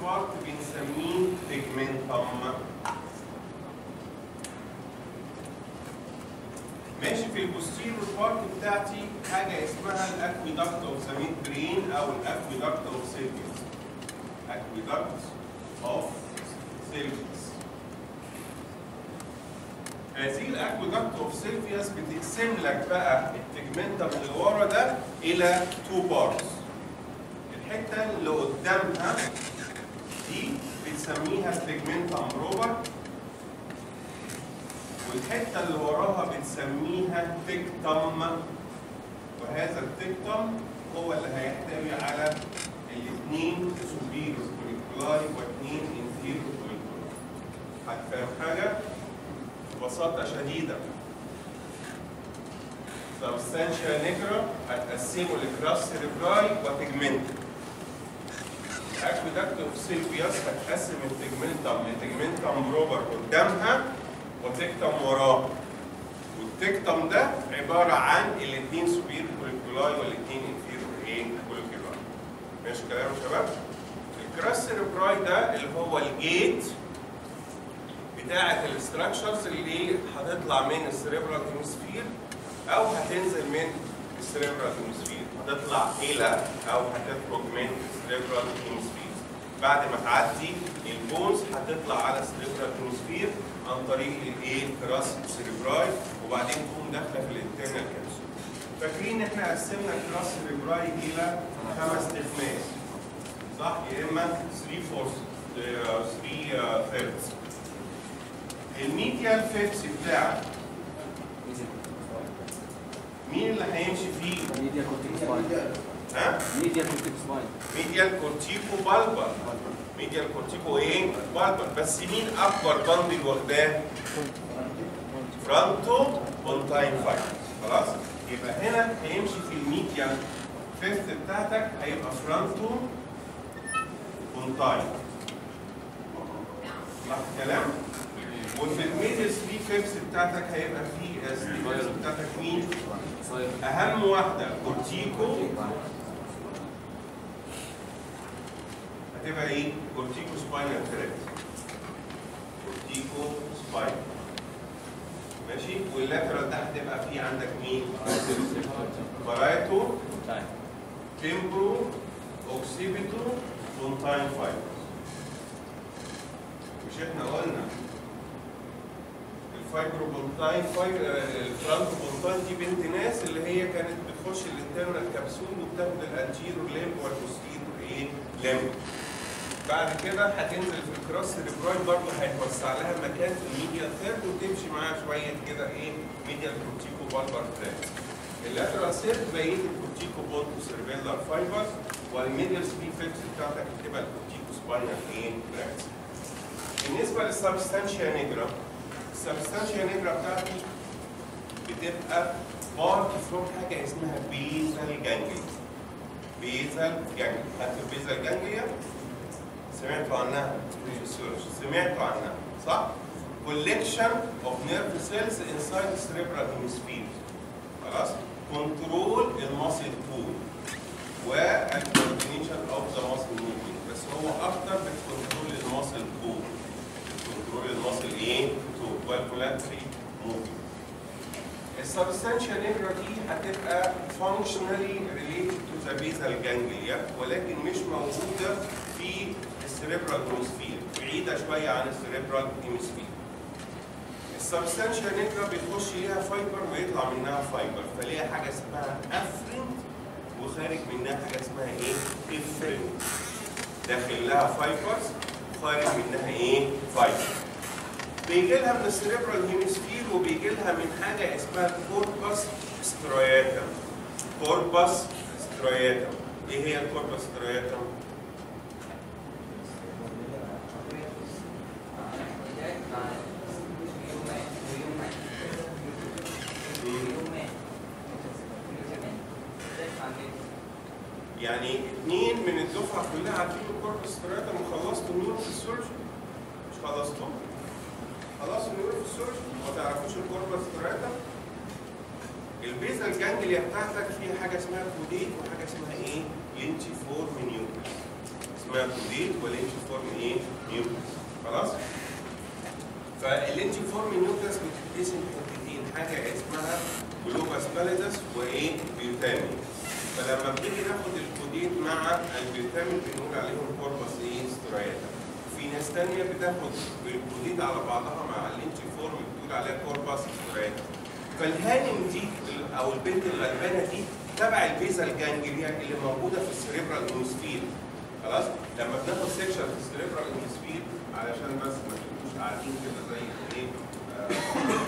بارت بنسميه تجمنتم ماشي في البوستيريور بارت بتاعتي حاجه اسمها الاكويدكت اوف ذا ميد برين او الاكويدكت اوف سيلفيوس اكويدكت اوف سيلفيوس هذه الاكويدكت اوف سيلفيوس بتقسم لك بقى التجمنتم اللي ورا ده الى تو بارتس الحته اللي قدامها دي بنسميها التجمنتم بروبر والحته اللي وراها بنسميها تكتم وهذا التكتم هو اللي هيحتوي على الاثنين سوبيريور كوليكولاي واثنين انفيريور كوليكولاي هتفهم حاجه ببساطه شديده سبستانشيا نيجرا هتقسموا لكراس سيريبراي وتجمنت الاكويدكت اوف سيلفيوس هتقسم التجمنتم لتجمنتم بروبر قدامها وتكتم وراه والتكتم ده عباره عن الاثنين سوبير كوليكولاي والاثنين انفيرور ايه كوليكولاي ماشي كلام يا شباب الكراس سيريبراي ده اللي هو الجيت بتاعه الاستراكشرز اللي هتطلع من السيريبرال هيمسفير او هتنزل من السيريبرال هيمسفير هتطلع الى او هتخرج من السيريبرال هيمسفير بعد ما تعدي البونز هتطلع على السيريبرال هيمسفير عن طريق الايه الكراس سيريبراي وبعدين تقوم داخله في الانترنال كابسول فاكرين احنا قسمنا الكراس سيريبراي الى خمس تخماس صح يا اما 3 فورس 3 ثيردز الميديال فيبس بتاعك مين اللي هيمشي فيه؟ ميديا كورتيكو سباين ها؟ ميديا كورتيكو سباين ميديال كورتيكو بالبر ميديال كورتيكو ايه؟ بالبر بس مين اكبر بندل واخداه؟ فرونتو بونتاين فايبر خلاص؟ يبقى هنا هيمشي في الميديال فيفث بتاعتك هيبقى فرونتو بونتاين صح الكلام؟ وفي الميدل 3 فيفث بتاعتك هيبقى في السليبرز بتاعتك مين؟ صاير اهم واحده كورتيكو هتبقى ايه؟ كورتيكو سباينال تراك كورتيكو سباين ماشي واللاترال ده هتبقى فيه عندك مين؟ بارايتو تيمبرو اوكسيبيتو بونتاين فايبرز مش احنا قلنا الفايبرو بونتاين فايبر الفرانكو بونتاين دي بنت ناس اللي هي كانت بتخش الانترنال كبسول وبتاخد الانتيرو ليمب والبوستيرو ايه ليمب بعد كده هتنزل في الكراس سيريبراي برضه هيتوسع لها مكان في الميديا ثيرد وتمشي معاها شويه كده ايه ميديا كورتيكو بالبر تراك اللاترال سيرد بقيه الكورتيكو بونتو سيربيلار فايبرز والميديال سبي فيكس بتاعتك هتبقى الكورتيكو سباينال ايه تراكس بالنسبه للسبستانشيا نيجرا السبستانشيا نيجرا بتاعتي بتبقى بارت فروم حاجه اسمها بيزال جانجليا بيزال جانجليا خدتوا البيزال جانجليا سمعتوا عنها في السيرش سمعتوا عنها صح؟ collection of nerve cells inside the cerebral hemisphere خلاص؟ كنترول الماسل بول والكوردينيشن اوف ذا ماسل موفمنت بس هو اكتر بتكنترول الماسل بول كنترول الماسل ايه؟ بول والكولاتري موفمنت السبستانشيا نيجرا دي هتبقى functionally related to the basal ganglia ولكن مش موجوده في السريبرال هيمسفير بعيده شويه عن السريبرال هيمسفير السبستانشيا نيجرا بيخش ليها فايبر ويطلع منها فايبر فليها حاجه اسمها افرنت وخارج منها حاجه اسمها ايه؟ افرنت داخل لها فايبرز وخارج منها ايه؟ فايبر بيجي لها من السريبرال هيمسفير وبيجي لها من حاجه اسمها كوربس ستروياتم كوربس ستروياتم ايه هي الكوربس ستروياتم؟ يعني اثنين من الدفعه كلها عارفين الكوربس ستروياتم وخلصتوا النيورو في السيرجن مش خلصتوه؟ خلاص النيورو في السيرجن ما تعرفوش الكوربس ستروياتم البيزال جانجليا بتاعتك فيها حاجه اسمها كوديت وحاجه اسمها ايه؟ لينتي فور نيوكليس اسمها كوديت والانجي فورم ايه؟ نيوكليس خلاص؟ فالانجي فورم نيوكليس بتتقسم حتتين حاجه اسمها جلوباس باليدس وايه؟ بيوتامين فلما بنيجي ناخد الكوديت مع البيوتامين بنقول عليهم كوربس ايه؟ ستراياتا في ناس تانية بتاخد الكوديت على بعضها مع الانجي فورم بتقول عليها كوربس ستراياتا فالهانم دي او البنت الغلبانه دي تبع البيزال جانجليا اللي موجوده في السريبرال هيموسفير خلاص لما بناخد سيكشن في السريبرال هيموسفير علشان بس ما تبقوش قاعدين كده زي ايه آه،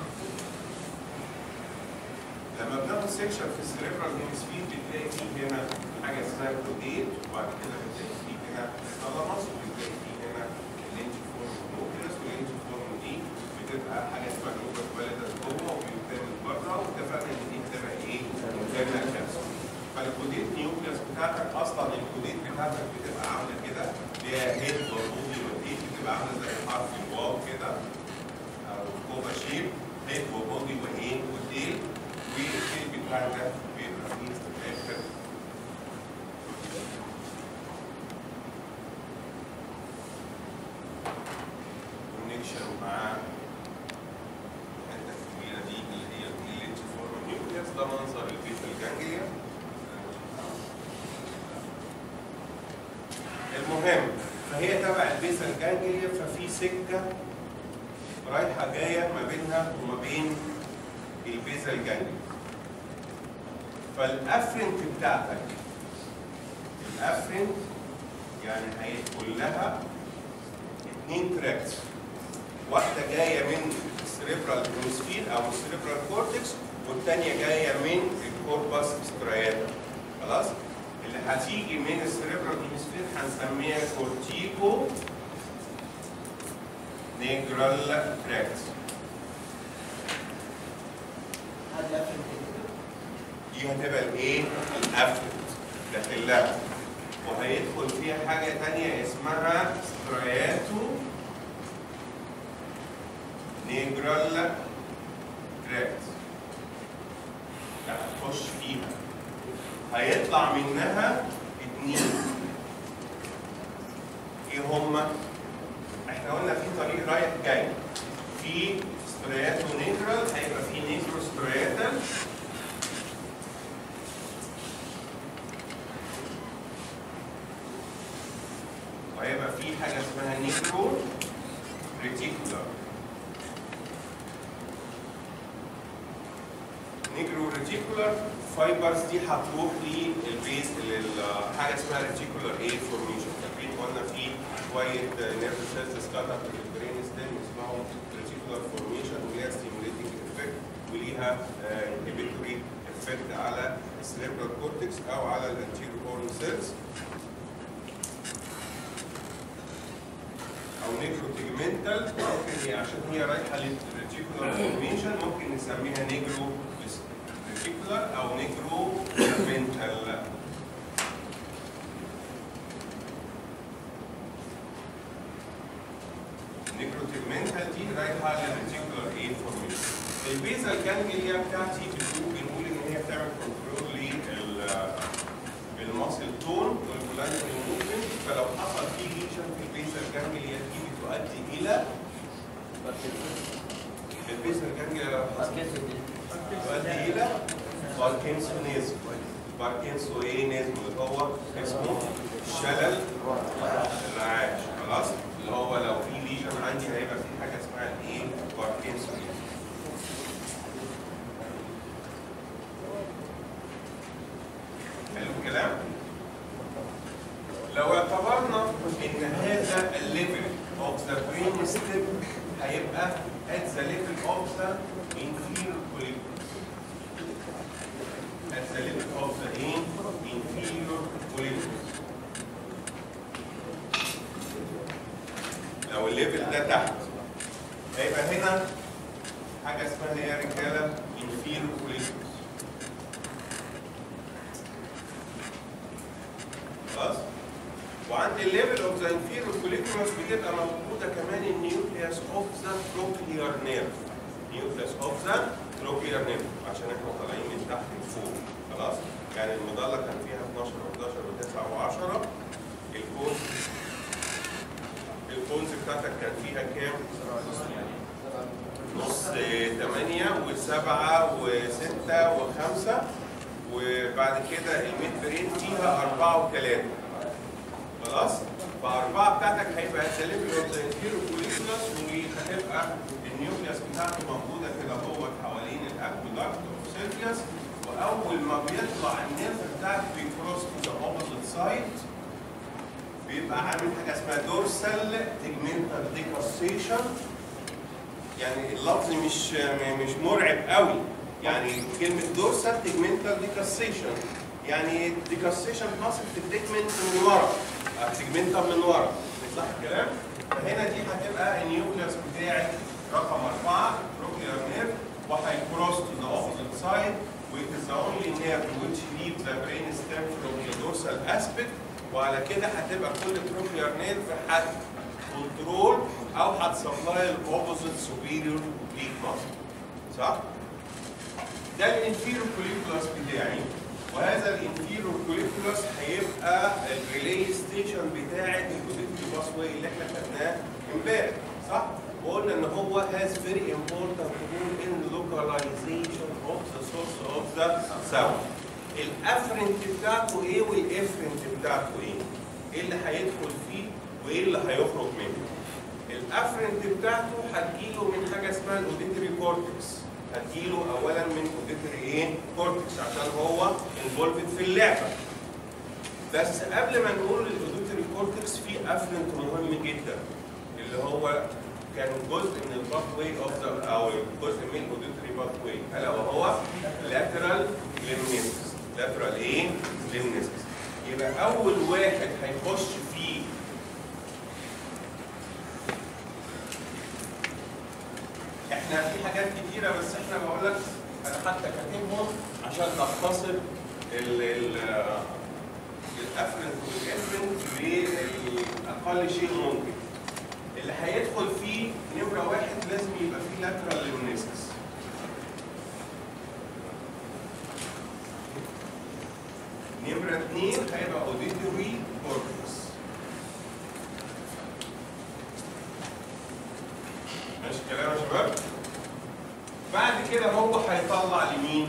لما بناخد سيكشن في السريبرال هيموسفير بتلاقي فيه هنا حاجه اسمها كوديت وبعد كده بتلاقي فيه هنا ثالاموس وبتلاقي فيه هنا الانجي فورم نوكليس والانجي فورم دي بتبقى حاجه اسمها جلوكوز باليدس جوه وبيوتامين بره واتفقنا ان دي بتبقى ايه؟ انترنال كابسول فالكوديت نيوكليس بتاعتك اصلا الكوديت بتاعتك بتبقى عامله كده ليها هيد وبودي والهيد بتبقى عامله زي حرف الواو كده او كوبا شيب هيد وبودي وايه وتيل والتيل بتاعتك بيبقى فيه استخدام كونكشن مع الحته الكبيره دي اللي هي اللينج فورم نيوكليس ده منظر البيت الجانجليا المهم فهي تبع البيسل جانجليا ففي سكه رايحه جايه ما بينها وما بين البيسل جانجليا فالافرنت بتاعتك الافرنت يعني هيدخل لها اثنين تراكس واحده جايه من السريبرال هيموسفير او السريبرال كورتكس والثانيه جايه من الكوربس ستراياتا خلاص اللي هتيجي من السريبرال هيموسفير هنسميها كورتيكو نيجرال تراكت دي هتبقى الايه؟ الافرنت داخل لها وهيدخل فيها حاجه ثانيه اسمها ستراياتو نيجرال تراكت هتخش فيها هيطلع منها اتنين ايه هما؟ احنا قلنا في طريق رايح جاي في سترياتو نيجرال هيبقى في نيجرو سترياتال وهيبقى في حاجه اسمها نيجرو ريتيكولار نيجرو ريتيكولار فايبرز دي هتروح للبيز للحاجه اسمها ريتيكولار ايه فورميشن فاكرين قلنا في شويه نيرف سيلز سكاتر في البرين ستيم اسمهم ريتيكولار فورميشن وليها ستيموليتنج افكت وليها انهبيتوري افكت على السيربرال كورتكس او على الانتيريور هورن سيلز او نيجرو تيجمنتال ممكن هي عشان هي رايحه للريتيكولار فورميشن ممكن نسميها نيجرو ريتيكولار او نيجرو تيجمنتال نيجرو تيجمنتال دي رايحه للريتيكولار ايه فورميشن البيزا الجانجليا بتاعتي بتقول بنقول ان هي بتعمل كنترول للماسل تون والبولاريتي موفمنت فلو حصل في ليشن في البيزا الجانجليا دي بتؤدي الى البيزا الجانجليا لو حصل تؤدي الى باركنسونيزم باركنسو ايه نزم اللي هو اسمه شلل الرعاش خلاص اللي هو لو في ليجن عندي هيبقى في حاجه اسمها ايه باركنسونيزم حلو الكلام لو اعتبرنا ان هذا الليفل اوف ذا برين ستيب هيبقى at the level of the inferior colliculus at the level of the inferior colliculus لو الليفل ده تحت هيبقى هنا حاجه اسمها ايه يا رجاله inferior colliculus خلاص وعند الليفل اوف ذا انفيرور كوليكولوس بتبقى موجوده كمان النيوكليوس اوف ذا تروكليار نيرف نيوكليوس اوف ذا تروكليار نيرف عشان احنا طالعين من تحت لفوق خلاص يعني المظله كان فيها 12 و11 و9 و10 الكونز الكونز بتاعتك كان فيها كام؟ نص ثمانية وسبعة وستة وخمسة وبعد كده الميد برين فيها أربعة وثلاثة خلاص؟ فأربعة بتاعتك هيبقى سليبري أوف ذا انفيرو كوليكولاس وهتبقى النيوكليوس بتاعته موجودة كده هو حوالين الأكودكت أوف سيرفيوس وأول ما بيطلع النيرف بتاعك بيكروس تو ذا أوبوزيت سايد بيبقى عامل حاجة اسمها دورسال تيجمنتال ديكوستيشن يعني اللفظ مش مش مرعب قوي يعني كلمة دورسال تيجمنتال ديكاستيشن يعني ديكاستيشن حاصل في التيجمنت من ورا التيجمنتال من ورا صح الكلام؟ فهنا دي هتبقى النيوكليوس بتاعت رقم أربعة بروكليار نيرف وهيكروس تو ذا اوبوزيت سايد which is the only nerve which leaves the brain stem from the dorsal aspect وعلى كده هتبقى كل بروكليار نيرف هت كنترول او هتسبلاي الاوبوزيت سوبيريور اوبليك ماسل صح؟ ده الانفيرو كوليكولاس بتاعي وهذا الانفيرو كوليكولاس هيبقى الريلي ستيشن بتاعت الاوديتري باس واي اللي احنا خدناه امبارح صح؟ وقلنا ان هو has very important role in localization of the source of the sound. الافرنت بتاعته ايه والافرنت بتاعته ايه؟ ايه اللي هيدخل فيه وايه اللي هيخرج منه؟ الافرنت بتاعته هتجيله من حاجه اسمها الاوديتري كورتكس هتجيله اولا من اوديتري ايه؟ كورتكس عشان هو انفولفد في اللعبه بس قبل ما نقول الاوديتري كورتكس في افرنت مهم جدا اللي هو كان جزء من الباث واي اوف ذا او جزء من الاوديتري باث واي الا وهو لاترال ليمنيسس لاترال ايه؟ ليمنيسس يبقى اول واحد هيخش فيه احنا في حاجات كتيرة بس احنا بقول لك انا حتى كاتبهم عشان نختصر ال ال الافرنت والافرنت لاقل شيء ممكن. اللي هيدخل فيه نمرة واحد لازم يبقى فيه لاترال ليمنيسس. نمرة اثنين هيبقى اوديتوري كورتكس. ماشي الكلام يا شباب؟ بعد كده هو هيطلع لمين؟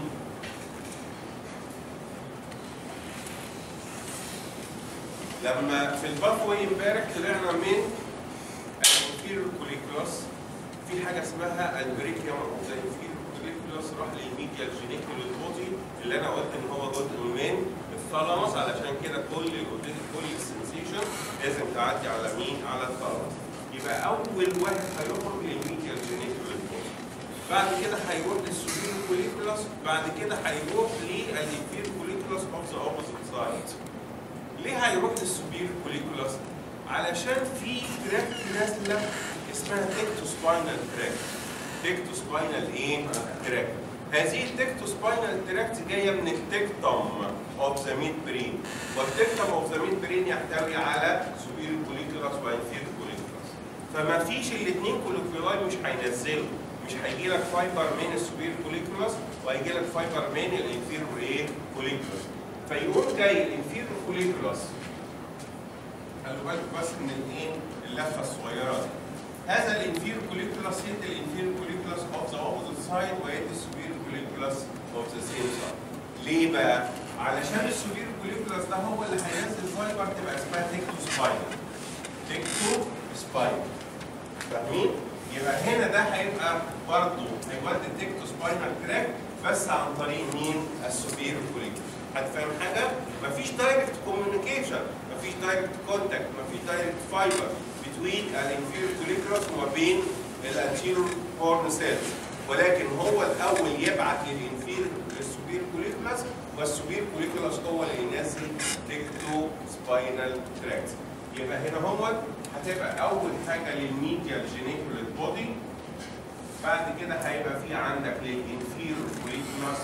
لما في الباث واي امبارح طلعنا من الانفيريور كوليكولاس في حاجه اسمها البريكيوم او زي الانفيريور كوليكولاس راح للميديال جينيكولوس بودي اللي انا قلت ان هو جزء من الثالاموس علشان كده كل الاوديت كل السنسيشن لازم تعدي على مين؟ على الثالاموس يبقى اول واحد هيخرج للميديال جينيكولوس بودي بعد كده هيروح للسوبير كوليكولاس بعد كده هيروح للانفيريور كوليكولاس اوف ذا اوبوزيت سايد ليه هيروح للسوبير كوليكولاس؟ علشان في تراك نازله اسمها تكتو سباينال تراك. تكتو سباينال ايه؟ تراك. هذه التكتو سباينال تراك جايه من التكتم اوف ذا ميد برين والتكتم اوف ذا ميد برين يحتوي على سوبير كوليكولاس وانفير كوليكولاس. فما فيش الاثنين كوليكولاي مش هينزلوا مش هيجي لك فايبر من السوبير كوليكولاس وهيجي لك فايبر من الانفير ايه؟ كوليكولاس. فيقوم جاي الانفير كوليكولاس خلوا بالكم بس من الايه اللفه الصغيره دي هذا الانفير كوليكولاس يدي الانفير كوليكولاس اوف ذا اوبوزيت سايد ويدي السوبير كوليكولاس اوف ذا سيم سايد ليه بقى؟ علشان السوبير كوليكولاس ده هو اللي هينزل فايبر تبقى اسمها تكتو سباين تكتو سباين فاهمين؟ يبقى هنا ده هيبقى برضه هيودي التكتو سباينال تراك بس عن طريق مين؟ السوبير كوليكولاس هتفهم حاجه؟ مفيش دايركت كوميونيكيشن مفيش دايركت كونتاكت مفيش دايركت فايبر بين الانفيريور كوليكولاس وما بين الانتيريور هورن سيلز ولكن هو الاول يبعت للانفيريور للسوبير كوليكولاس والسوبير كوليكولاس هو اللي ينزل تكتو سباينال تراكت يبقى هنا هو هتبقى اول حاجه للميديال جينيكوليت بودي بعد كده هيبقى في عندك للانفيريور كوليكولاس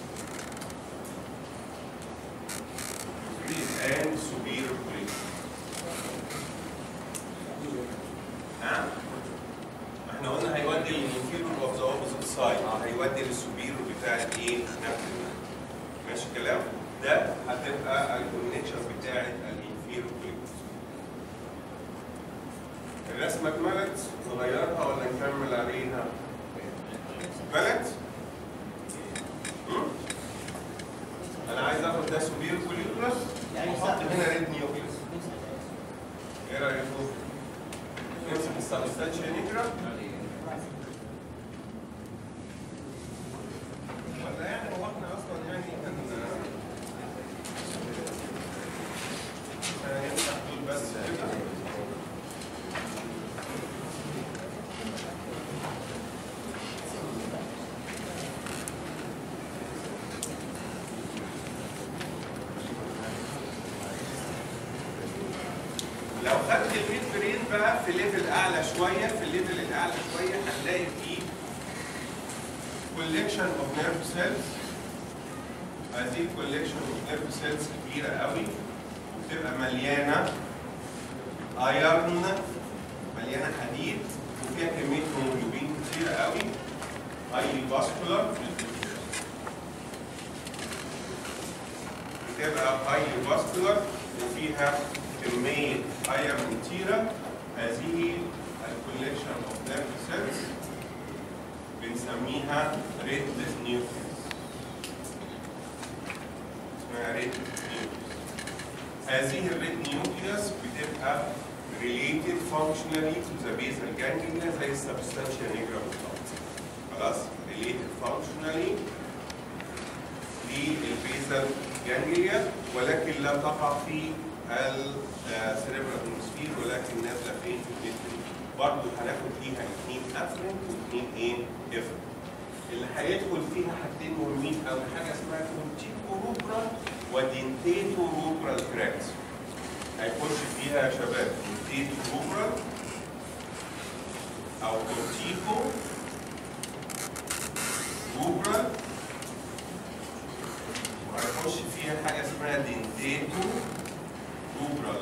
and superior collision. نعم احنا قلنا هيودي للانفيرور اوف ذا اوبوزيت سايد هيودي للسوبيرور بتاع الايه؟ نفس ماشي الكلام؟ ده هتبقى الكونكشن بتاعت الانفيرور كوليكوس الرسمه اتملت نغيرها ولا نكمل عليها؟ اتملت؟ مم؟ انا عايز اخد ده سوبير كوليكولاس واحط هنا ريد نيوكليس ايه رايكم؟ نمسك السبستانشيا نيجرا ولا يعني هو احنا اصلا يعني كان هنفتح دول بس كده لو خدت الميد برين بقى في ليفل اعلى شويه في الليفل الاعلى شويه هنلاقي فيه كوليكشن اوف نيرف سيلز هذه الكوليكشن اوف نيرف سيلز كبيره قوي وبتبقى مليانه ايرن مليانه حديد وفيها كميه هيموجلوبين كتيره قوي هايلي فاسكولار بتبقى هايلي فاسكولار وفيها كميه ايرن كتيره هذه الكوليكشن اوف نيرف سيلز بنسميها ريد نيوكليس اسمها ريد نيوكليس هذه الريد نيوكليس بتبقى related functionally to the basal ganglia زي السبستانشيا نيجرا بالظبط خلاص related functionally للبيزال جانجليا ولكن لا تقع في السيريبرال هيموسفير ولكن نازله فين في الميدل برضه هناخد فيها اثنين افرنت واثنين ايه افرنت اللي هيدخل فيها حاجتين مهمين قوي حاجه اسمها كونتيكو روبرال ودينتيتو روبرال تراكس هيخش فيها يا شباب كونتيتو روبرال او كونتيكو روبرال وهيخش فيها حاجه اسمها دينتيتو روبرال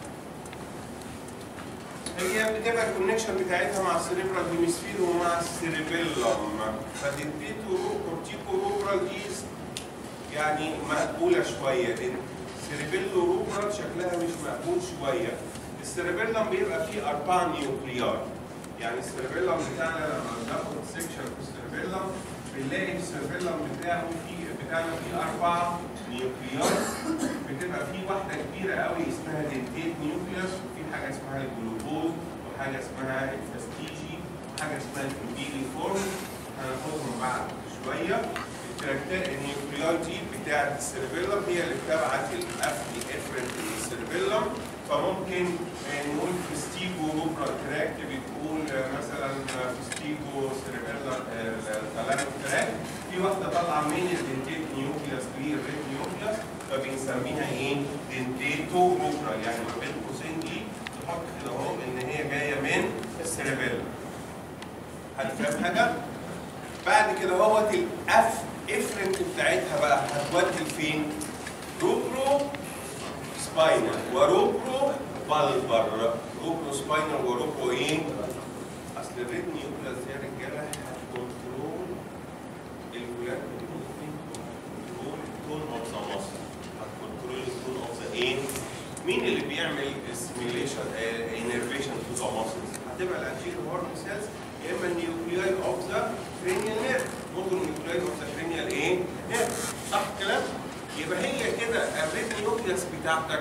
هي بتبقى الكونكشن بتاعتها مع السيريبرال هيمسفير ومع السيريبيلم فدينتيتو كورتيكو روبرال دي يعني مقبوله شويه السيريبيلو روبرال شكلها مش مقبول شويه السيريبيلم بيبقى فيه اربعه نيوكليار يعني السيريبيلم بتاعنا لما بناخد سيكشن في السيريبيلم بنلاقي السيريبيلم بتاعه فيه بتاعنا فيه اربعه نيوكليار بتبقى فيه واحده كبيره قوي اسمها دنتيت نيوكليوس وفي حاجه اسمها الجلوبوز وحاجه اسمها الفاستيجي وحاجه اسمها الكوبيلي فورم هناخدهم بعد شويه الكاركتر النيوكليار دي بتاعت السيربيلم هي اللي بتبعت الافري افرنت للسيربيلم فممكن نقول فيستيجو روبرال تراكت بتقول مثلا فيستيجو سيربيلم ثلاث تراك في واحده طالعه من الدنتيت نيوكليوس للريد نيوكليوس فبنسميها ايه؟ دنتيتو روبرال يعني ما بين قوسين دي تحط كده اهو ان هي جايه من السيربيلم هتفهم حاجه؟ بعد كده اهوت الاف افرنت بتاعتها بقى هتودي لفين؟ روبرو سباينال وروبرو بالبر روبرو سباينال وروبرو ايه؟ اصل الريد نيوكليوس يا رجاله هتكنترول الولاد كنترول التون اوف ذا مصر هتكنترول التون اوف ذا ايه؟ مين اللي بيعمل سيميليشن انرفيشن تو ذا ماسلز؟ هتبقى الانتيريور هورن سيلز يا اما النيوكلياي اوف ذا كرينيال نيرف ممكن النيوكلياي اوف ذا كرينيال ايه؟ نيرف صح الكلام؟ يبقى هي كده الريد نيوكليوس بتاعتك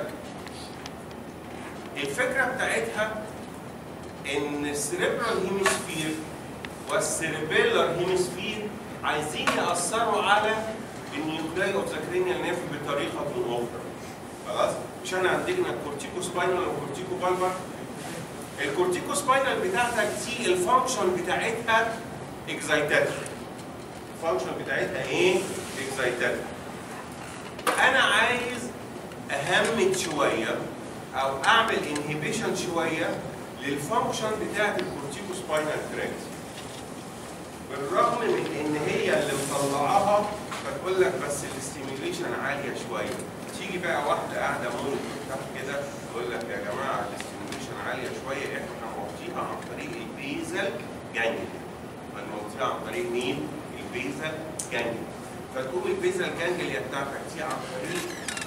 الفكره بتاعتها ان السيريبرال هيمسفير والسيربيلر هيمسفير عايزين ياثروا على النيوكلياي اوف ذا كرينيال نيرف بطريقه اخرى خلاص مش احنا عندنا الكورتيكو سباينال والكورتيكو بالبر الكورتيكو سباينال بتاعتك دي الفانكشن بتاعتها اكزايتاتوري الفانكشن بتاعتها ايه؟ اكزايتاتوري انا عايز اهمت شويه او اعمل انهبيشن شويه للفانكشن بتاعت الكورتيكو سباينال تراكت بالرغم من ان هي اللي مطلعاها فتقول لك بس الاستيميوليشن عاليه شويه تيجي بقى واحده قاعده مول تحت كده تقول لك يا جماعه الاستيميوليشن عاليه شويه احنا هنوطيها عن طريق البيزل جانجليا هنوطيها عن طريق مين؟ البيزل جانجليا فتقوم البيزل جانجليا بتاعتك دي عن طريق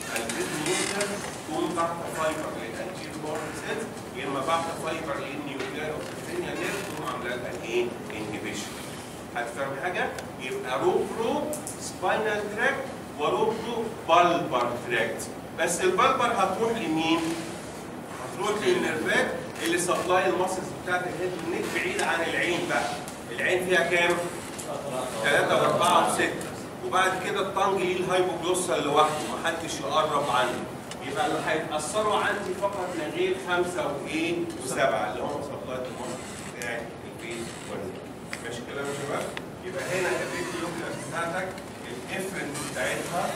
البيزل تقوم بعت فايبر للانتير بورن سيلز يا اما بعت فايبر للنيوكليس نيوكلياي اوف الكرينيال نيرف تقوم عامله لها ايه؟ انهبيشن هتفهم حاجه؟ يبقى روبرو سباينال تراكت وروبرو بالبر تراكت بس البلبر هتروح لمين؟ هتروح للنيرفات اللي سبلاي الماسلز بتاعت الهيد والنيك بعيد عن العين بقى العين فيها كام؟ ثلاثة وأربعة وستة وبعد كده الطنج ليه الهايبوجلوسال لوحده محدش يقرب عنه يبقى اللي هيتأثروا عندي فقط لا غير خمسة وإيه وسبعة اللي هم سبلاي الماسلز بتاعت البيت والنيك ماشي كده يا شباب؟ يبقى هنا الريت اللوكلاس بتاعتك الافرنت بتاعتها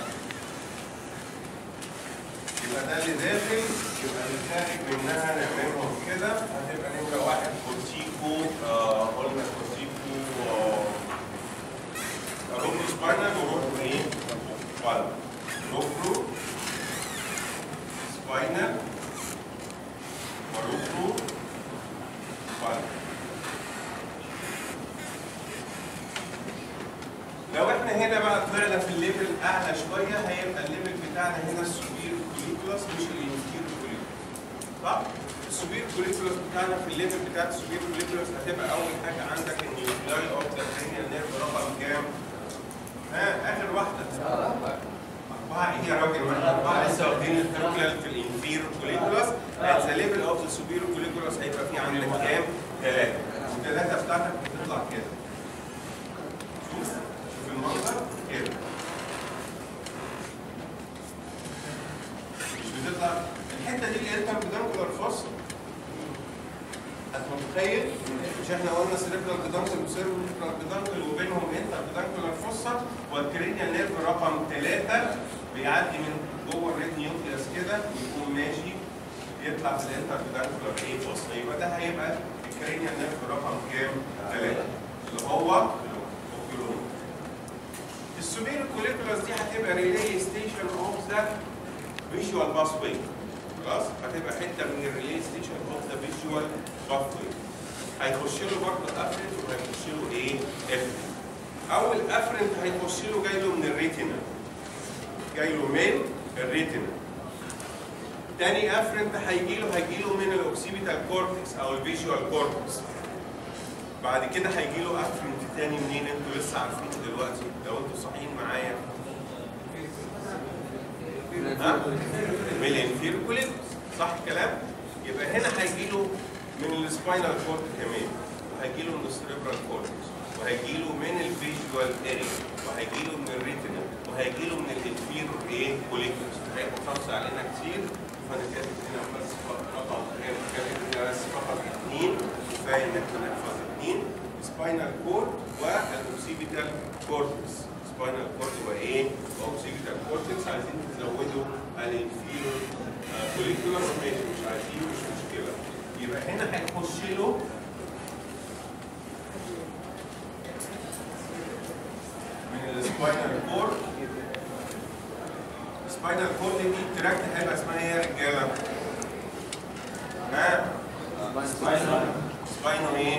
يبقى ده اللي داخل يبقى اللي خارج منها نعملهم كده هتبقى نمرة واحد كورتيكو آه قلنا كورتيكو آه روبرو سباينال وروبرو ايه؟ بالب روبرو سباينال وروبرو بالب لو احنا هنا بقى طلعنا في الليفل اعلى شويه هيبقى الليفل بتاعنا هنا السوبير كوليكولاس مش الانفير كوليكولاس صح؟ السوبير كوليكولاس بتاعنا في الليفل بتاعت السوبير كوليكولاس هتبقى اول حاجه عندك النيوكلاي اوف ذا كرينيال نيرف رقم كام؟ ها اخر واحده أربعة إيه يا راجل؟ ما إحنا أربعة لسه واخدين التركلال في الانفير كوليكولاس at the level of the superior colliculus هيبقى في عندك كام؟ ثلاثة والثلاثة بتاعتك بتطلع كده شوف شوف المنظر كده مش بتطلع الحتة دي اللي هي التربيدانكولار فوسل انت متخيل؟ مش احنا قلنا سيريبرال بيدانكل وسيريبرال بيدانكل وبينهم انتربيدانكولار فوسا والكرينيال نيرف رقم ثلاثة بيعدي من جوه الريد نيوكليوس كده ويقوم ماشي يطلع في الانتربيدانكولار ايه فوسا يبقى ده هيبقى الكرينيال نيرف رقم كام؟ ثلاثة اللي هو اوكيولوم السوبير كوليكولاس دي هتبقى ريلي ستيشن اوف ذا فيجوال باس واي خلاص هتبقى حته من الريلي ستيشن اوف ذا فيجوال باس واي هيخش له برضه افرنت وهيخش له ايه؟ افرنت اول افرنت هيخش له جاي له من الريتنا جاي له من الريتنا تاني افرنت هيجي له هيجي له من الاوكسيبيتال كورتكس او الفيجوال كورتكس بعد كده هيجي له افرنت تاني منين انتوا لسه عارفينه دلوقتي لو انتوا صاحيين معايا ها؟ من الانفير كوليكوس صح الكلام؟ يبقى هنا هيجي له من السباينال كورد كمان وهيجي له من السريبرال كورتكس وهيجي له من الفيجوال اريا وهيجي له من الريتنا وهيجي له من الانفير ايه كوليكوس هيبقوا خمسه علينا كتير فانا كاتب هنا بس رقم كاتب هنا بس فقط اثنين كفايه ان احنا نحفظ اثنين سباينال كورد والاوكسيبيتال كورتكس سباينال كورد وايه؟ واوكسيبيتال كورتكس عايزين تزودوا الانفير كوليكولاس ماشي مش عايزين مش مشكله يبقى هنا هيخش له من السباينال كورد السباينال كورد دي التراكت هيبقى اسمها ايه يا رجاله؟ ها؟ سباينو ايه؟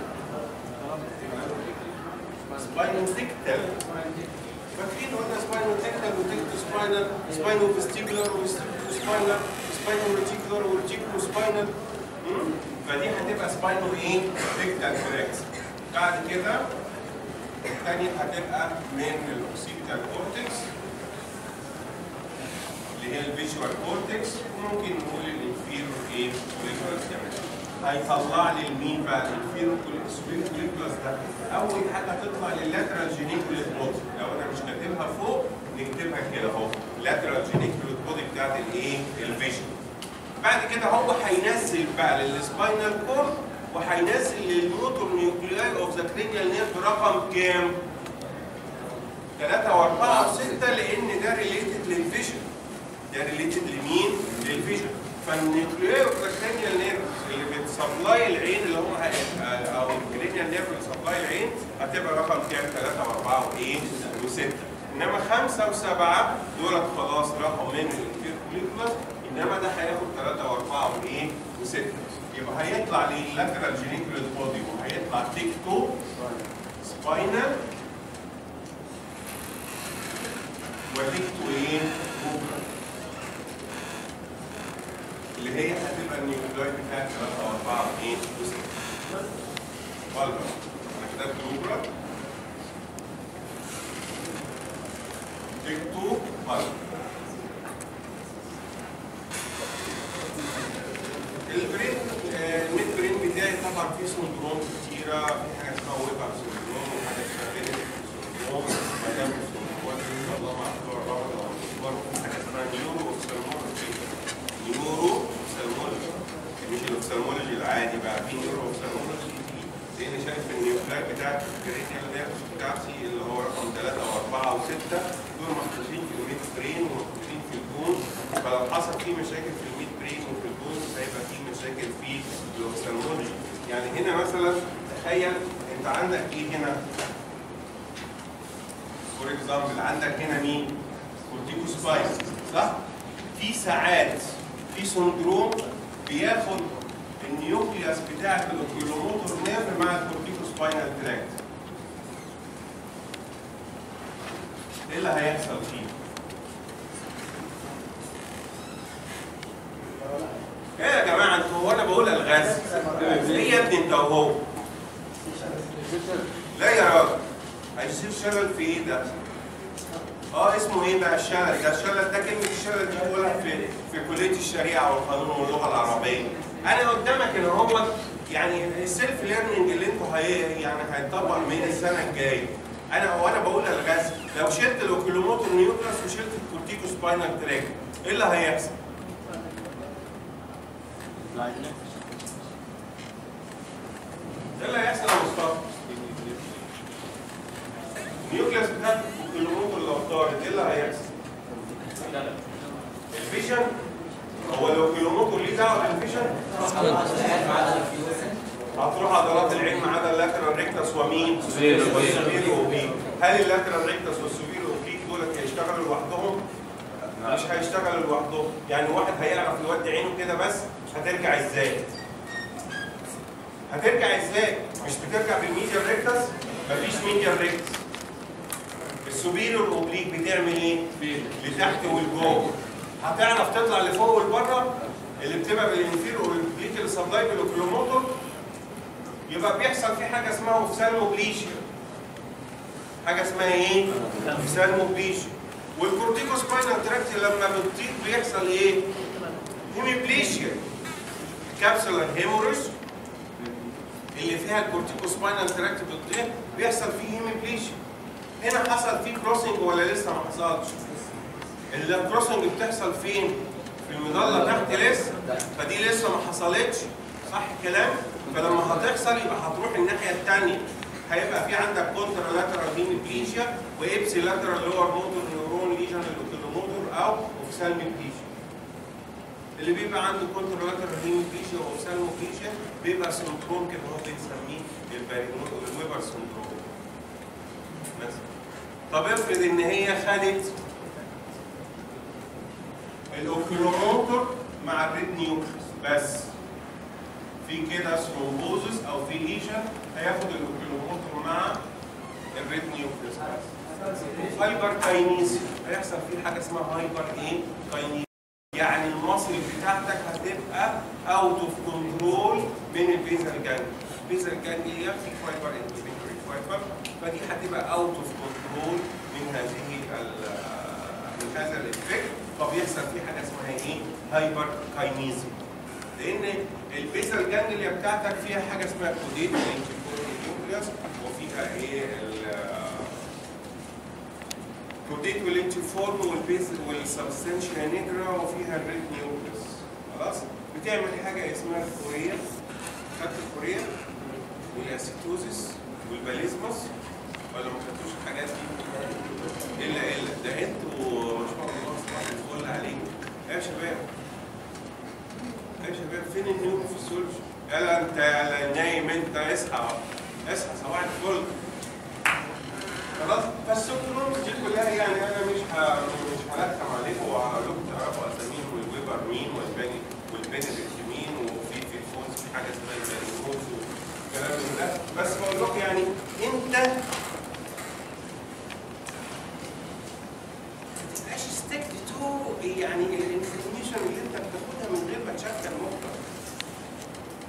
سباينو تكتل فاكرين قلنا سباينو تكتل وتكتو سباينال سباينو فيستيبولار وفيستيبولو سباينال سباينو ريتيكولار وريتيكولو سباينال مم؟ فدي هتبقى سباينو ايه؟ تكتل كوريكت بعد كده الثانية هتبقى من الاوكسيبيتال كورتكس اللي هي الفيجوال كورتكس وممكن نقول الانفيرور ايه؟ كوليكولاس كمان هيطلع لي المين بقى الانفيرور كوليكولاس ده اول حاجه تطلع لللاترال جينيكوليت بودي لو انا مش كاتبها فوق نكتبها كده اهو لاترال جينيكوليت بودي بتاعت الايه؟ الفيجن بعد كده هو هينزل بقى للسباينال كورد وهينزل للموتور نيوكلياي اوف ذا كرينيال نيرف رقم كام؟ 3 و4 و6 لان ده ريليتد للفيجن ده ريليتد لمين؟ للفيجن فالنيوكلياي اوف ذا كرينيال نيرف اللي بتسبلاي العين اللي هم هيبقى او الكرينيال نيرف اللي بتسبلاي العين هتبقى رقم كام؟ 3 و4 وايه؟ و6 انما 5 و7 دولت خلاص رقم من الانفيركوليكولاس انما ده هياخد 3 و4 وايه؟ و6 يبقى هيطلع لي اللاترال جينيكوليت بودي وهيطلع تيكتو سباينال وتيكتو ايه؟ بوكرا اللي اللي هي هتبقى النيوكليوتايد بتاعت 3 و4 2 و6 فالبر انا كتبت بكره تكتو فالبر البرين آه، الميد برين بتاعي طبعا فيه سندروم كتيرة في حاجة اسمها ويبر سندروم وحاجة اسمها بينيفيت سندروم مدام سندروم ان شاء الله مع بتوع الرابط او الكبار في حاجة اسمها نيورو اوفثالمولوجي نيورو اوفثالمولوجي مش الاوفثالمولوجي العادي بقى في نيورو اوفثالمولوجي لان شايف النيوكلاي بتاعت الكريتيال نيرفز بتاعتي اللي هو رقم 3 و4 و6 دول محطوطين في الميد برين ومحطوطين في البون فلو حصل في مشاكل في الميد برين وفي البون هيبقى في مشاكل في الاوفثالمولوجي يعني هنا مثلا تخيل انت عندك ايه هنا فور اكزامبل عندك هنا مين؟ كورتيكوسباين صح؟ في ساعات في سندروم بياخد النيوكليوس بتاعت الاوكيولوموتور نيرف مع الكورتيكوسباينال تراكت ايه اللي هيحصل فيه؟ ايه يا جماعه انتوا هو انا بقول الغاز ايه يا ابني انت وهو لا يا راجل هيصير شلل في ايه ده؟ اه اسمه ايه بقى الشلل ده الشلل ده كلمه الشلل دي بقولها في في كليه الشريعه والقانون واللغه العربيه انا قدامك ان هو يعني السيلف ليرنينج اللي انتوا هي يعني هيتطبق من السنه الجايه انا وانا بقول الغاز لو شلت الاوكيلوموتور نيوكلاس وشلت الكورتيكو سباينال تراك ايه اللي هيحصل؟ ايه اللي هيحصل يا مصطفى؟ النيوكليس بتاعت الاوكيلوموتور لو طارت ايه اللي هيحصل؟ الفيجن هو الاوكيلوموتور ليه دعوه بالفيجن؟ هتروح عضلات العين ما عدا اللاترال ريكتس ومين؟ والسوبير اوبليك هل اللاترال ريكتس والسوبير اوبليك دول هيشتغلوا لوحدهم؟ مش هيشتغلوا لوحدهم يعني واحد هيعرف يودي عينه كده بس هترجع ازاي؟ هترجع ازاي؟ مش بترجع بالميديا ريكتس؟ مفيش ميديا ريكتس السوبيريور اوبليك بتعمل ايه؟ لتحت ولجوه هتعرف تطلع لفوق ولبره اللي بتبقى بالانفيريور اوبليك اللي سبلاي بالاوكيلوموتور يبقى بيحصل في حاجه اسمها اوفسالموبليشيا حاجه اسمها ايه؟ اوفسالموبليشيا والكورتيكو سباينال تراكت لما بتطير بيحصل ايه؟ هيميبليشيا كابسولار هيموريج اللي فيها الكورتيكو سباينال تراكت بتطير بيحصل فيه هيميبليشيا هنا حصل فيه كروسنج ولا لسه ما حصلش؟ الكروسنج بتحصل فين؟ في المظله تحت لسه فدي لسه ما حصلتش صح الكلام؟ فلما هتحصل يبقى هتروح الناحيه الثانيه هيبقى في عندك كونترا لاترال هيميبليشيا وابسي لاترال لور موتور نيورون ليجن الاوكيلوموتور او اوفسالميبليشيا اللي بيبقى عنده كونترا لاترال هيميبليشيا واوفسالميبليشيا بيبقى سندروم كده هو بنسميه الويبر سندروم مثلا طب افرض ان هي خدت الاوكيلوموتور مع الريد نيوكليس بس في كده ثرومبوزس او في ليجن هياخد الاوكيلوموتور مع الريد نيوكليس بس هايبر كاينيز هيحصل فيه حاجه اسمها هايبر ايه كاينيز يعني المصل بتاعتك هتبقى اوت اوف كنترول من البيزل جانج البيزل جانج هي في فايبر انترفيكتوري فايبر فدي هتبقى اوت اوف كنترول من هذه ال- من هذا الافكت فبيحصل فيه حاجه اسمها ايه؟ هايبر كاينيزم لان البيزل جانجليا بتاعتك فيها حاجه اسمها كوديت نيوكليوس وفيها ايه كوديت والانتيفورم والبيز والسبستنشيا نيجرا وفيها الريد نيوكليوس خلاص بتعمل حاجه اسمها الكوريا خدت الكوريا والاسيتوزيس والباليزموس ولا ما خدتوش الحاجات دي الا الا ده انتوا ما شاء الله صباح الفل عليكم يا شباب يا شباب فين النيورو فيسيولوجي؟ يلا انت يلا نايم انت اصحى اصحى صباح الفل خلاص فالسكرونز دي كلها يعني انا مش ه... مش هرخم عليكم وهقول لكم تعرفوا اساميهم والويبر مين والباني والبينيفيت مين وفي في الفونز في حاجه اسمها البانيموز والكلام من ده بس بقول لكم يعني انت تبقاش ستيك تو يعني الانفورميشن اللي انت بتاخدها من غير ما تشغل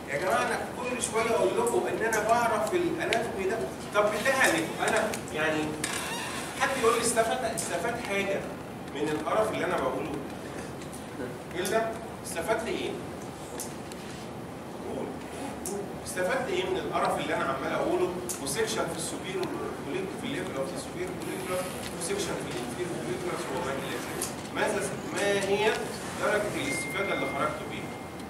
يا جماعه انا كل شويه اقول لكم ان انا بعرف الاناتومي ده طب بالله عليكم انا يعني حد يقول لي استفاد استفاد حاجه من القرف اللي انا بقوله الا استفدت ايه؟ قول قول. استفدت ايه من القرف اللي انا عمال اقوله وسكشن في السوبير والكوليك في الليفل اوف السوبير كوليكولر وسكشن في الانفير كوليكولر وما الى ذلك ماذا ما هي درجه الاستفاده اللي خرجت بيها؟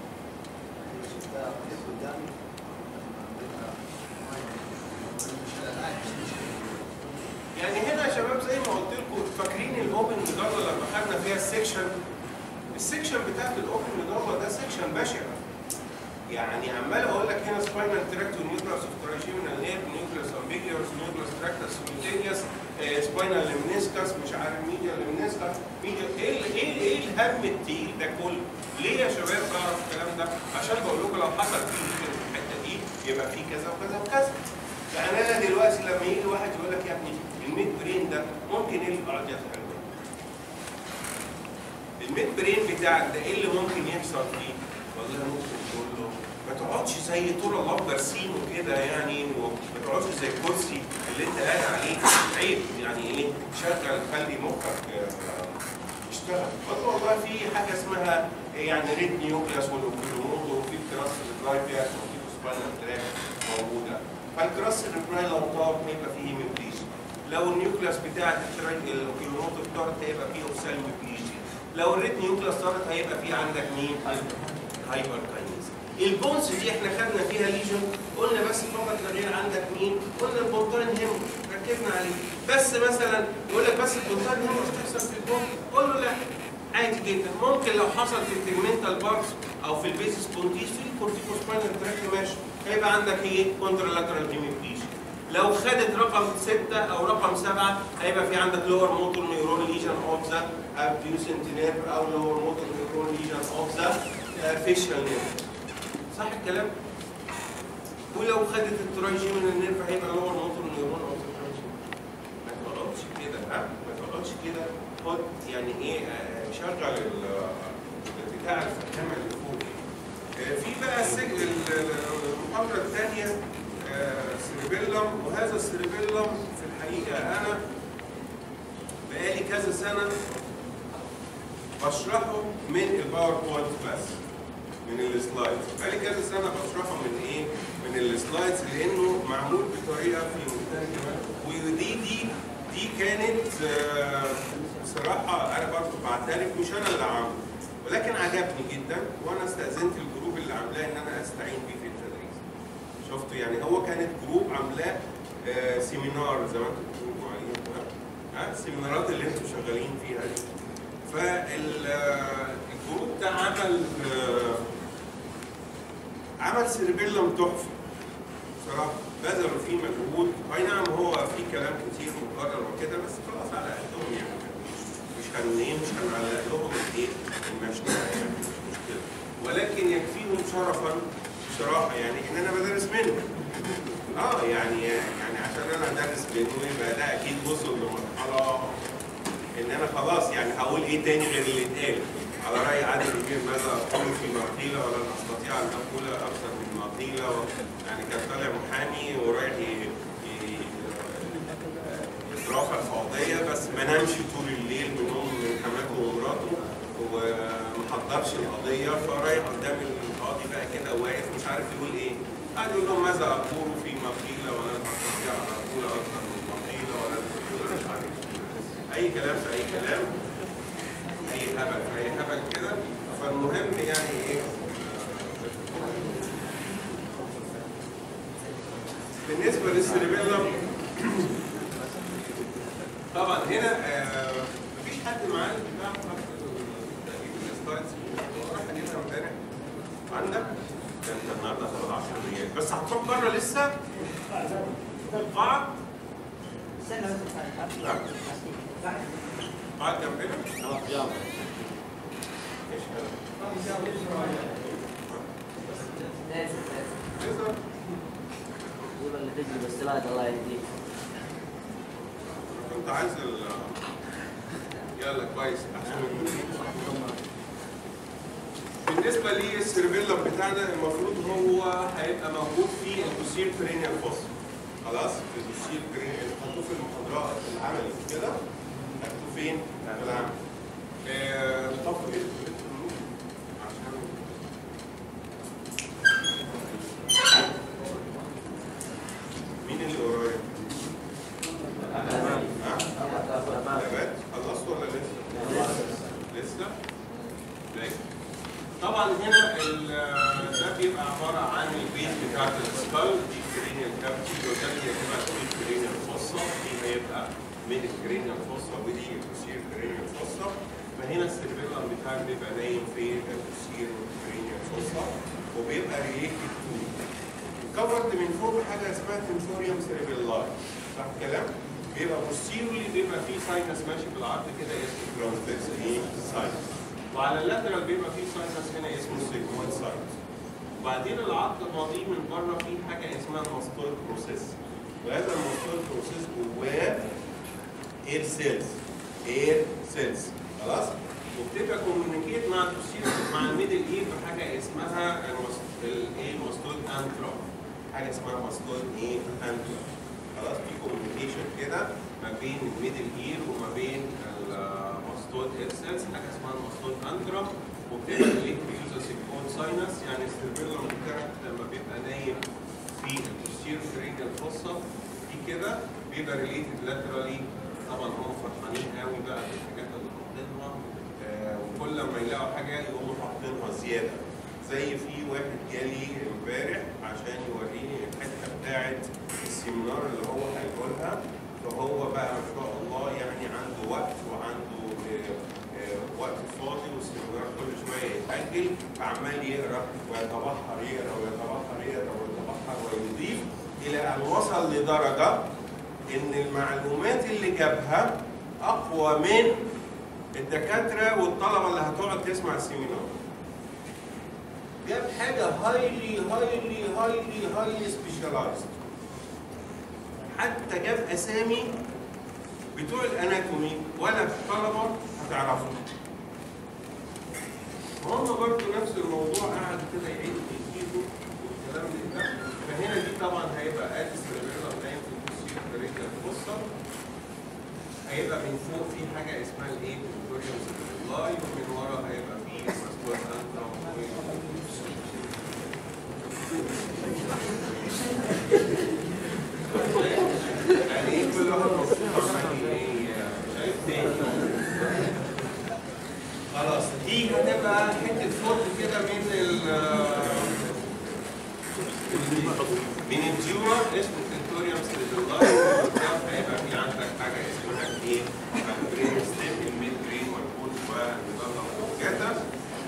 يعني هنا يا شباب زي ما قلت لكم فاكرين الاوبن ميدالا لما خدنا فيها السكشن السكشن بتاعت الاوبن ميدالا ده سكشن بشع يعني عمال اقول لك هنا سباينال تراكت ونيوكلاس اوف تراجيمينال نير نيوكلاس امبيجيوس نيوكلاس تراكتس سيمultaneous سباينال ليمنسكس مش عارف ميديا ليمنسكس ميديا ايه ال- ايه ايه الهم التقيل ده كله؟ ليه يا شباب بعرف الكلام ده؟ عشان بقول لكم لو حصل في مشكله في الحته دي يبقى في كذا وكذا وكذا يعني انا دلوقتي لما يجي واحد يقول لك يا ابني الميد برين ده ممكن ايه اللي يقعد يسال الميد برين بتاعك ده ايه اللي ممكن يحصل فيه؟ والله ممكن تقول له ما تقعدش زي طول الله برسيم وكده يعني وما تقعدش زي الكرسي اللي انت قاعد عليه عيب يعني ايه شغل خلي مخك آه، يشتغل قلت والله في حاجه اسمها يعني ريد نيوكليوس والاوكيلومود وفي كراس الدرايفياس وفي سباينال تراك موجوده فالكراس الريبراي لو طار هيبقى فيه هيموبليجيا لو النيوكليوس بتاعت الاوكيلومود طارت هيبقى فيه اوبسالموبليجيا لو الريد نيوكليوس طارت هيبقى فيه عندك مين؟ هايبر كاينيز البونز دي احنا خدنا فيها ليجن قلنا بس فقط لا غير عندك مين؟ قلنا البونتاين هيم ركزنا عليه بس مثلا يقول لك بس البونتاين هيم مش بتحصل في البون قول له لا عادي جدا ممكن لو حصل في التجمنتال بارس او في البيسس بونتيس في الكورتيكو سباينال تراكت ماشي هيبقى عندك ايه؟ كونترالاترال هيميبليجيا لو خدت رقم ستة او رقم سبعة هيبقى في عندك لور موتور نيورون ليجن اوف ذا ابديوسنت نيرف او لور موتور نيورون ليجن اوف ذا فيشال نيرف صح الكلام؟ ولو خدت الترايجيمينال نيرف هيبقى لور موتور نيورون اوف ذا ما تقعدش كده ها ما تقعدش كده خد يعني ايه آه، شغل ال- بتاع الفكامه اللي فوق آه، في بقى السج- ال- المحاضره الثانيه سيربيلم وهذا السيربيلم في الحقيقه انا بقالي كذا سنه بشرحه من الباوربوينت بس من السلايدز بقالي كذا سنه بشرحه من ايه؟ من السلايدز لانه معمول بطريقه في منتهى الجمال ودي دي دي كانت آه، بصراحه انا برضه بعتها لك مش انا اللي عامله ولكن عجبني جدا وانا استاذنت الجروب اللي عاملاه ان انا استعين بيه في التدريس شفتوا يعني هو كانت جروب عاملاه آه، سيمينار زي ما انتم بتقولوا عليه ها السيمينارات اللي انتم شغالين فيها دي فالجروب ده عمل آه، عمل سيربيلم تحفه بصراحه بذلوا فيه مجهود اي نعم هو في كلام كتير مكرر وكده بس خلاص على قدهم يعني مش هن ايه مش هنعلق لهم الايه المشروع يعني مش مشكله ولكن يكفيهم شرفا بصراحه يعني ان انا بدرس منه اه يعني يعني عشان انا ادرس منه يبقى ده اكيد وصل لمرحله ان انا خلاص يعني هقول ايه تاني غير اللي اتقال على راي عادل الكبير ماذا اقول فيما قيل ولا استطيع ان اقول اكثر مما قيل و- يعني كان طالع محامي ورايح ي- ي- يترافع في قضيه بس ما نامش طول الليل من نوم من حماته ومراته وما حضرش القضيه فرايح قدام القاضي بقى كده واقف مش عارف يقول ايه قاعد يقول لهم ماذا اقول فيما قيل ولا استطيع ان اقول اكثر مما قيل ولا مش عارف اي كلام في اي كلام اي هبل في اي هبل كده فالمهم يعني ايه بالنسبه للسيربيلم طبعا هنا آه، مفيش حد معاه بتاع تقريب السلايدز راح اجيبها امبارح عندك ده انت النهارده هتاخد 10 ريال بس هتروح بره لسه القاعه قاعد جنبنا خلاص جاوب ايش هذا؟ لازم لازم تقدر قول اللي تجري بالسلايد الله يهديك كنت عايز ال يلا كويس احسن من بالنسبه للسيربيلم بتاعنا المفروض هو هيبقى موجود في البوسير برينيال فوسا خلاص البوسير برينيال حطوه في المحاضرات العملي مش كده هتحطوه فين؟ في العمل آه، نطفي ايه؟ عشان مين اللي ورايا؟ ها؟ نبات خلصت ولا لسه؟ لسه؟ طيب. طبعا هنا ال- ده بيبقى عباره عن البيت بتاعت السكال دي كرينيال كابتشي وده اللي هيبقى في كرينيال فوسا دي هيبقى من الكرينيال فوسا ودي البوسير كرينيال فوسا فهنا السيربيلم بتاعك بيبقى نايم في البوسير كرينيال فوسا وبيبقى ريليتد تو كفرد من فوق حاجه اسمها تنسوريوم سيربيلاي صح الكلام؟ بيبقى بوستيرولي بيبقى فيه ساينس ماشي بالعرض كده اسمه ترانسفيرس ايه؟ ساينس وعلى اللاترال بيبقى فيه ساينس هنا اسمه سيجمويد ساينس وبعدين العظم الماضي من بره فيه حاجه اسمها ماستول بروسيس وهذا الماستول بروسيس جواه اير سيلز اير سيلز خلاص وبتبقى كوميونيكيت مع البوستيريور مع الميدل اير بحاجه اسمها الايه ماستول انترا حاجه اسمها ماستول ايه انترا خلاص في كوميونيكيشن كده ما بين الميدل اير وما بين الماستول اير سيلز حاجه اسمها الماستول انترا وبتبقى الايه بيوزر سيكون ساينس يعني السيربيلم بتاعك لما بيبقى نايم في البوستيريور سيرينجال فوسا دي كده بيبقى ريليتد لاترالي طبعا هم فرحانين قوي بقى بالحاجات اللي حاطينها آه، وكل ما يلاقوا حاجه يقوموا حاطينها زياده زي في واحد جالي امبارح عشان يوريني الحته بتاعت السيمينار اللي هو هيقولها فهو بقى ما شاء الله يعني عنده وقت وعنده آه، آه، وقت فاضي والسيمينار كل شويه يتاجل فعمال يقرا ويتبحر يقرا ويتبحر يقرا ويتبحر ويضيف الى ان وصل لدرجه ان المعلومات اللي جابها اقوى من الدكاتره والطلبه اللي هتقعد تسمع السيمينار جاب حاجه هايلي هايلي هايلي هايلي سبيشالايزد حتى جاب اسامي بتوع الاناتومي ولا الطلبه هتعرفوا وهم برضه نفس الموضوع قعد كده يعيد ويزيدوا والكلام ده فهنا دي طبعا هيبقى ادي سيربيلر نايم في البوستيريور بريكال فوسا هيبقى من فوق في حاجه اسمها الايه فيكتوريوم سيربيلاي ومن ورا هيبقى في ماسكوت انترا يعني ايه كل واحد مبسوط يعني ايه شايف تاني خلاص دي هتبقى حته فوق كده من ال من الجيوما اسمه فيكتوريوم سيربيلاي هيبقى في عندك حاجه اسمها ايه؟ برين ستيم الميد برين والكود والمضلع والجاتا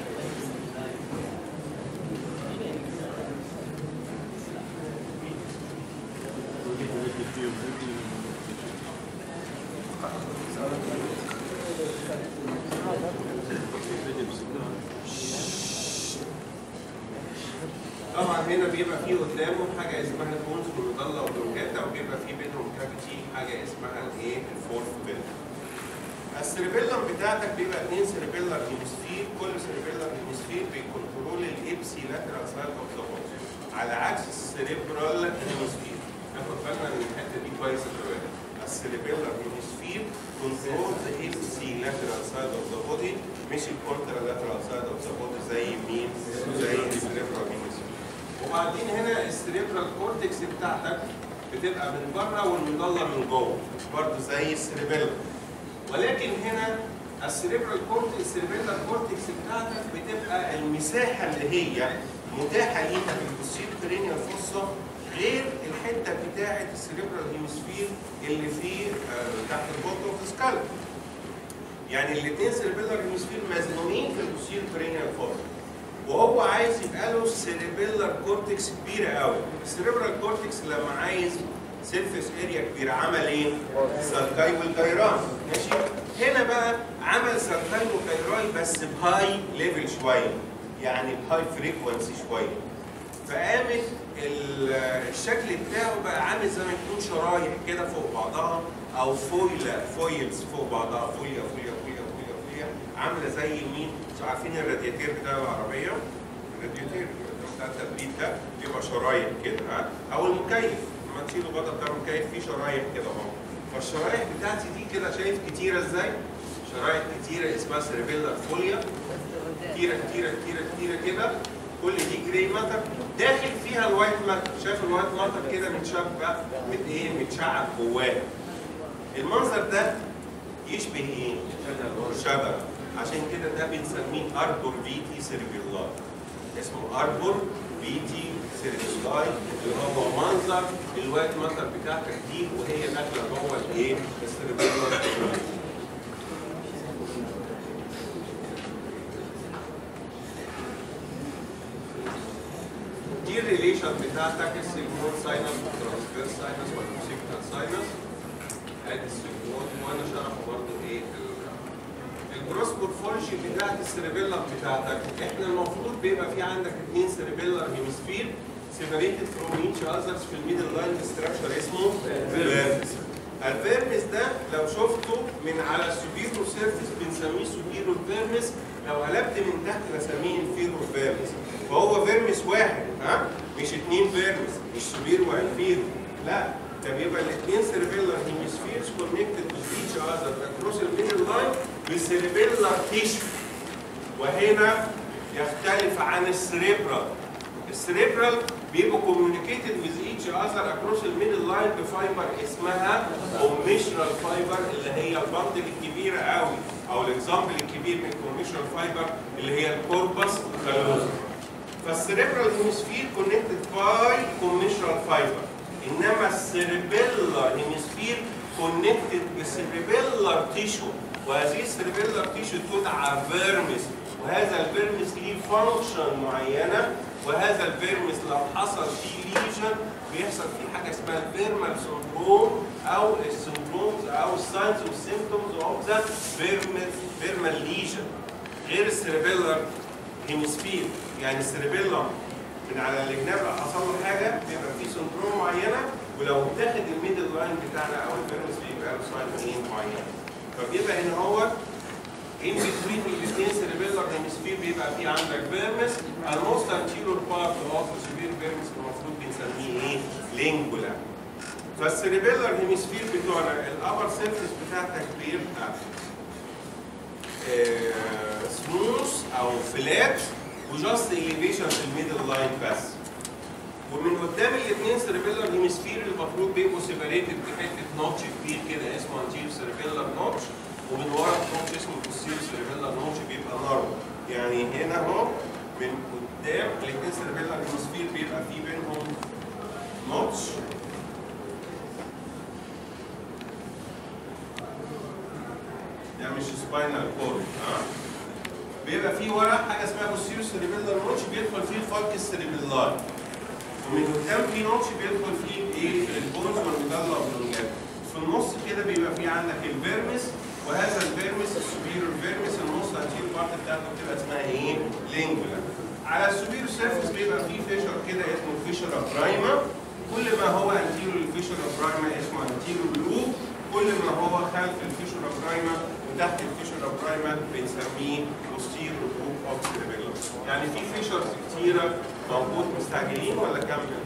طبعا هنا بيبقى فيه قدامه حاجه اسمها البونز والمضله والبروجاتا وبيبقى فيه بينهم كافيتي حاجه اسمها الايه؟ الفورث بيل. السيربيلم بتاعتك بيبقى اثنين سيربيلر هيموسفير كل سيربيلر هيموسفير بيكنترول الابسي لاترال سايد اوف ذا بودي على عكس السيريبرال هيموسفير ناخد بالنا من الحته دي كويس دلوقتي السيربيلر هيموسفير كنترول ذا ابسي لاترال سايد اوف ذا بودي مش الكونترا لاترال سايد اوف ذا بودي زي مين؟ زي السيريبرال هيموسفير وبعدين هنا السيريبرال كورتكس بتاعتك بتبقى من بره والمضله من جوه برضه زي السيربيلم ولكن هنا السيريبرال كورتكس السيربيلر كورتكس بتاعتك بتبقى المساحه اللي هي متاحه ليها في البوستير كرينيال فوسا غير الحته بتاعه السيريبرال هيموسفير اللي في آه، تحت البوت اوف سكالب يعني الاثنين سيربيلر هيموسفير مزنوقين في البوستير كرينيال فوسا وهو عايز يبقى له سيريبيلر كورتكس كبيره قوي السيريبرال كورتكس لما عايز سيرفيس اريا كبيره عمل ايه؟ سالكاي والجيران ماشي هنا بقى عمل سالكاي وجيراي بس بهاي ليفل شويه يعني بهاي فريكونسي شويه فقامت ال- الشكل بتاعه بقى عامل زي ما يكون شرايح كده فوق بعضها او فويلا فويلز فوق بعضها فويلا فويلا فويلا فويلا فويلا عامله زي مين؟ مش عارفين الرادياتير بتاع العربيه؟ الرادياتير بتاع التبريد ده بيبقى شرايح كده ها او المكيف لما تشيله بره بتاع المكيف فيه شرايح كده اهو فالشرايح بتاعتي دي كده شايف كتيره ازاي؟ شرايح كتيره اسمها سيربيلر فوليا كتيره كتيره كتيره كتيره كده كل دي جراي ماتر داخل فيها الوايت ماتر شايف الوايت ماتر كده متشبع مت ايه متشعب جواه المنظر ده يشبه ايه؟ شبه عشان كده ده بنسميه اربور فيتي سيربيلاي اسمه اربور فيتي سيربيلاي اللي هو منظر الوايت ماتر بتاعتك دي وهي داخله جوه الايه؟ السيربيلاي دي الريليشن بتاعتك السيجمويد ساينس والترانسفيرس ساينس والموسيكتال ساينس ادي السيجمويد وانا شرحه برضه ايه الجروس مورفولوجي بتاعت السيربيلم بتاعتك احنا المفروض بيبقى في عندك اثنين سيربيلر هيمسفير سيبريتد فروم ايتش اذرز في الميدل لاين ستراكشر اسمه فيرمس الفيرمس ده لو شفته من على السوبيرو سيرفيس بنسميه سوبيرو فيرمس لو قلبت من تحت بسميه انفيرو فيرمس فهو فيرمس واحد ها مش اثنين فيرمس مش سوبيرو وانفيرو لا ده بيبقى الاثنين سيربيلر هيمسفيرز كونكتد with each other across the middle line بسيربيلر تيشو وهنا يختلف عن السريبرال السريبرال بيبقوا communicated with each other across the middle line بفايبر اسمها اوميشرال فايبر اللي هي البندل الكبيره قوي او الاكزامبل الكبير من الكوميشرال فايبر اللي هي الكوربس كالوزا فالسريبرال هيمسفير كونكتد باي كوميشرال فايبر انما السيربيلر هيمسفير كونكتد بسيربيلر تيشو وهذه السيربيلر تيشو تدعى فيرمس وهذا الفيرمس ليه فانكشن معينه وهذا الفيرمس لو حصل فيه ليجن بيحصل فيه حاجه اسمها الفيرمال سندروم او السندرومز او الساينز والسيمبتومز اوف ذا فيرمال ليجن غير السيربيلر هيمسفير يعني السيربيلم من على الجناب لو حصل له حاجه بيبقى فيه سندروم معينه ولو اتاخد الميدل لاين بتاعنا او الفيرمس بيبقى له ساين معين فبيبقى هنا هو in between الاثنين cerebellar hemisphere بيبقى في عندك فيرمس الموست anterior part of the severe vermis المفروض بنسميه ايه؟ لينجولا فالسيربيلر هيمسفير بتوعنا الابر سيرفيس بتاعتك بيبقى سموث او فلات وجاست elevation في الميدل لاين بس ومن قدام الاثنين سيربيلر هيمسفير المفروض بيبقوا سيبريتد بحته نوتش كبير كده اسمه انتير سيربيلر نوتش ومن ورا النوتش اسمه بوستير سيربيلر نوتش بيبقى نارو يعني هنا اهو من قدام الاثنين سيربيلر هيمسفير بيبقى في بينهم نوتش ده مش سباينال كورد ها بيبقى في ورا حاجه اسمها بوستير سيربيلر نوتش بيدخل فيه الفالك السيربيلار ومن قدام في نوتش بيدخل فيه ايه البونز والمدلة والبلونجات في النص كده بيبقى في عندك الفيرمس وهذا الفيرمس السوبيرور فيرمس النص انتيرو بارت بتاعته بتبقى اسمها ايه؟ لينجولا على السوبيرور سيرفيس بيبقى فيه فيشر كده اسمه فيشر برايما كل ما هو انتيرو للفيشر برايما اسمه انتيرو لوب كل ما هو خلف الفيشر برايما وتحت الفيشر برايما بنسميه بوستيرو لوب اوف سيربيلم يعني في فيشرز كتيره موجود مستعجلين ولا كمل؟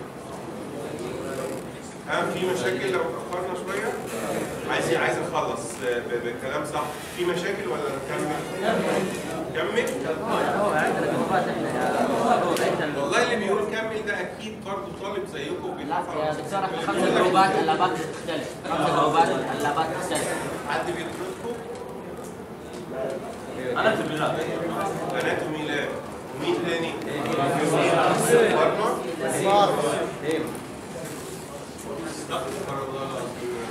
ها في مشاكل لو اتأخرنا شوية؟ عايز عايز اخلص ب- بالكلام صح، في مشاكل ولا نكمل؟ كمل؟ هو عندنا جروبات احنا يا هو عندنا والله اللي بيقول كمل ده اكيد برضه طالب زيكم لا بيدفع يا دكتور احنا خمسة جروبات اللابات بتختلف خمسة جروبات اللابات بتختلف حد بيطردكم؟ انا في البلاد اناتومي لاب ومين تاني؟ فارما؟ استغفر الله العظيم